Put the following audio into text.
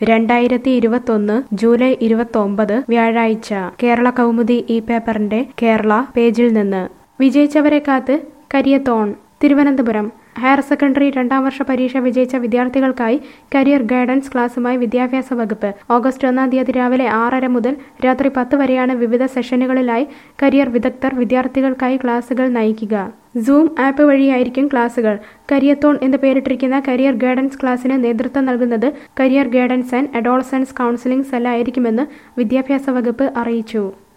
രണ്ടായിരത്തി ഇരുപത്തൊന്ന് ജൂലൈ ഇരുപത്തൊമ്പത് വ്യാഴാഴ്ച കേരള കൗമുദി ഈ പേപ്പറിന്റെ കേരള പേജിൽ നിന്ന് വിജയിച്ചവരെ കാത്ത് കരിയത്തോൺ തിരുവനന്തപുരം ഹയർ സെക്കൻഡറി രണ്ടാം വർഷ പരീക്ഷ വിജയിച്ച വിദ്യാർത്ഥികൾക്കായി കരിയർ ഗൈഡൻസ് ക്ലാസുമായി വിദ്യാഭ്യാസ വകുപ്പ് ഓഗസ്റ്റ് ഒന്നാം തീയതി രാവിലെ ആറര മുതൽ രാത്രി പത്ത് വരെയാണ് വിവിധ സെഷനുകളിലായി കരിയർ വിദഗ്ധർ വിദ്യാർത്ഥികൾക്കായി ക്ലാസുകൾ നയിക്കുക സൂം ആപ്പ് വഴിയായിരിക്കും ക്ലാസുകൾ കരിയത്തോൺ എന്ന് പേരിട്ടിരിക്കുന്ന കരിയർ ഗൈഡൻസ് ക്ലാസ്സിന് നേതൃത്വം നൽകുന്നത് career guidance and adolescence counselling സെല്ലായിരിക്കുമെന്ന് വിദ്യാഭ്യാസ വകുപ്പ് അറിയിച്ചു